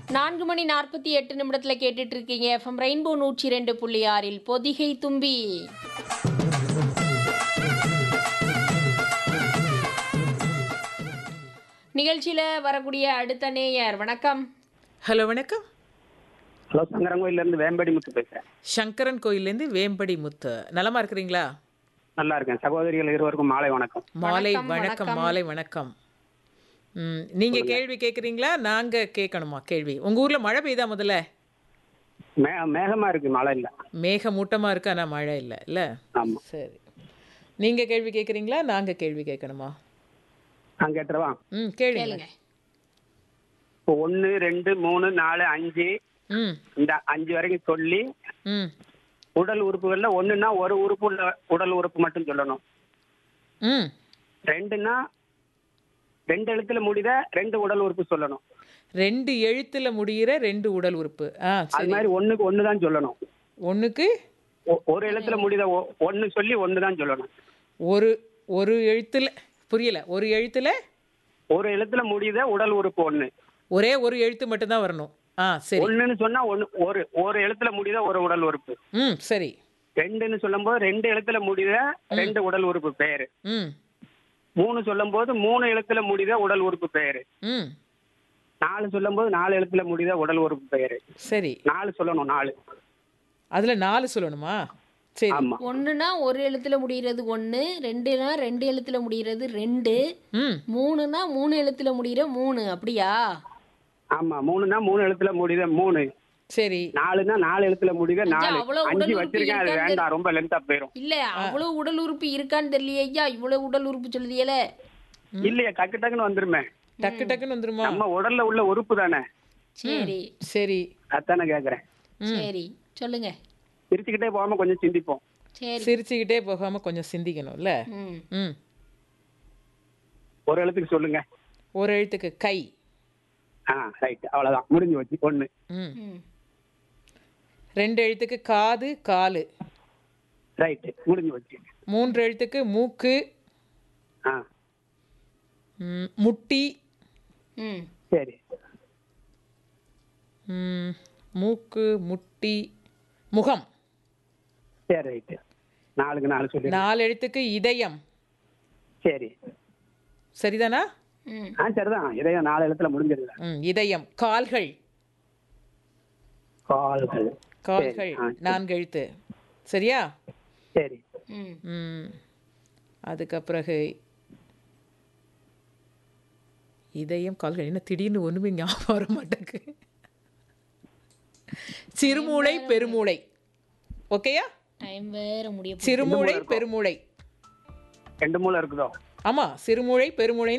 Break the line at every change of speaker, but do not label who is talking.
நான்கு மணி நாற்பத்தி எட்டு நிமிடத்துல கேட்டுட்டு இருக்கீங்க எஃப்எம் ரெயின்போ நூற்றி ரெண்டு புள்ளி ஆறில் பொதிகை தும்பி நிகழ்ச்சியில வரக்கூடிய அடுத்த நேயர் வணக்கம்
ஹலோ வணக்கம்
ஹலோ சங்கரங்கோயில இருந்து வேம்படி முத்து பேசுறேன்
சங்கரன் கோயிலேருந்து வேம்படி முத்து நலமா இருக்கிறீங்களா
நல்லா இருக்கேன் சகோதரிகள் இருவருக்கும் மாலை வணக்கம்
மாலை
வணக்கம்,
வணக்கம் மாலை வணக்கம் ம், நீங்க கேள்வி கேக்குறீங்களா நாங்க கேட்கணுமா கேள்வி உங்க ஊர்ல மழை பெய்தா முதல்ல
மே மேகமா இருக்கு மழை இல்ல
மேகமூட்டமா இருக்கு ஆனா மழை இல்ல இல்ல
ஆமா
சரி நீங்க கேள்வி கேக்குறீங்களா நாங்க கேள்வி கேட்கணுமா
நான் கேட்டுருவா
ம் கேளுங்க
கேளுங்க
இப்போ ஒன்னு ரெண்டு மூணு நாலு அஞ்சு
ம்
இந்த அஞ்சு வரைக்கும் சொல்லி
ம்
உடல் உறுப்புகள்ல ஒண்ணுன்னா ஒரு உறுப்பு உள்ள உடல் உறுப்பு மட்டும் சொல்லணும்
ம்
ரெண்டுன்னா ரெண்டு எழுத்துல முடித ரெண்டு உடல் உறுப்பு சொல்லணும்
ரெண்டு எழுத்துல முடியிற ரெண்டு உடல் உறுப்பு ஆ
அது
சரி
மாதிரி ஒண்ணுக்கு ஒண்ணு தான் சொல்லணும்
ஒண்ணுக்கு
ஒ- ஒரு எழுத்துல முடித ஒ- ஒண்ணு சொல்லி ஒண்ணு தான் சொல்லணும்
ஒரு ஒரு எழுத்துல புரியல ஒரு எழுத்துல
ஒரு எழுத்துல முடித உடல் உறுப்பு ஒண்ணு
ஒரே ஒரு எழுத்து மட்டும்தான் வரணும் ஆ சரி
ஒண்ணுன்னு சொன்னா ஒண்ணு ஒரு ஒரு எழுத்துல முடித ஒரு உடல் உறுப்பு
ம் சரி
ரெண்டுன்னு சொல்லும்போது ரெண்டு எழுத்துல முடித ரெண்டு உடல் உறுப்பு பெயரு
ம்
மூணு சொல்லும்போது மூணு எழுத்துல முடித உடல் உறுப்பு பெயரு
ம்
நாலு சொல்லும்போது நாலு எழுத்துல முடித உடல் உறுப்பு பெயரு
சரி
நாலு சொல்லணும் நாலு
அதுல நாலு சொல்லணுமா சரி
ஆமா
ஒண்ணுனா ஒரு எழுத்துல முடிகிறது ஒண்ணு ரெண்டுனா ரெண்டு எழுத்துல முடிகிறது ரெண்டு
ம்
மூணுனா மூணு எழுத்துல முடிகிற மூணு அப்படியா
ஆமா மூணுனா மூணு எழுத்துல முடித மூணு
சரி
நாலுனா நாலு எழுத்துல முடித நாலு
அவ்வளவு
அஞ்சு
உடல் உறுப்பு
வச்சிருக்கேன் அது
இருக்கான்னு
வேண்டாம் ரொம்ப லென்த்தா போயிரும்
இல்ல அவ்வளவு உடல் உறுப்பு இருக்கான்னு தெரியலையே ஐயா இவ்வளவு உடல் உறுப்பு சொல்லுதியல
இல்லையா டக்கு டக்குன்னு வந்துருமே
டக்கு டக்குன்னு வந்துருமா
நம்ம உடல்ல உள்ள உறுப்பு தானே
சரி
சரி
அதானே கேக்குறேன்
சரி சொல்லுங்க
சிரிச்சுக்கிட்டே போகாம கொஞ்சம் சிந்திப்போம்
சரி
சிரிச்சுக்கிட்டே போகாம கொஞ்சம் சிந்திக்கணும்ல
ம்
ம்
ஒரு எழுத்துக்கு சொல்லுங்க
ஒரு எழுத்துக்கு கை
ஆ ரைட் அவ்வளவுதான் முடிஞ்சு வச்சு ஒண்ணு
ம்
ம்
ரெண்டு எழுத்துக்கு காது காலு
ரைட் முடிஞ்சு வச்சு
மூன்று எழுத்துக்கு மூக்கு
ஆ
ம், முட்டி
ம்
சரி
ம், மூக்கு முட்டி முகம்
சரி ரைட்டு நாலுக்கு நாலு சொல்லி
நாலு எழுத்துக்கு இதயம்
சரி
சரிதானா
ம்
ஆ சரிதான் இதையும் நாலு எழுத்துல முடிஞ்சிருது
ம் இதயம் கால்கள்
கால்கள்
கால்கள்
ஆ,
நான்கு எழுத்து சரியா
சரி
ம்
ம் அதுக்கு பிறகு இதயம் கால்கள் என்ன திடீர்னு ஒண்ணுமே ஞாபகம் வர மாட்டேங்குது சிறுமூளை பெருமூளை ஓகேயா
டைம் வேற முடிய
சிறுமூளை பெருமூளை
ரெண்டு மூளை இருக்குதோ
ஆமா சிறுமூளை பெருமூளை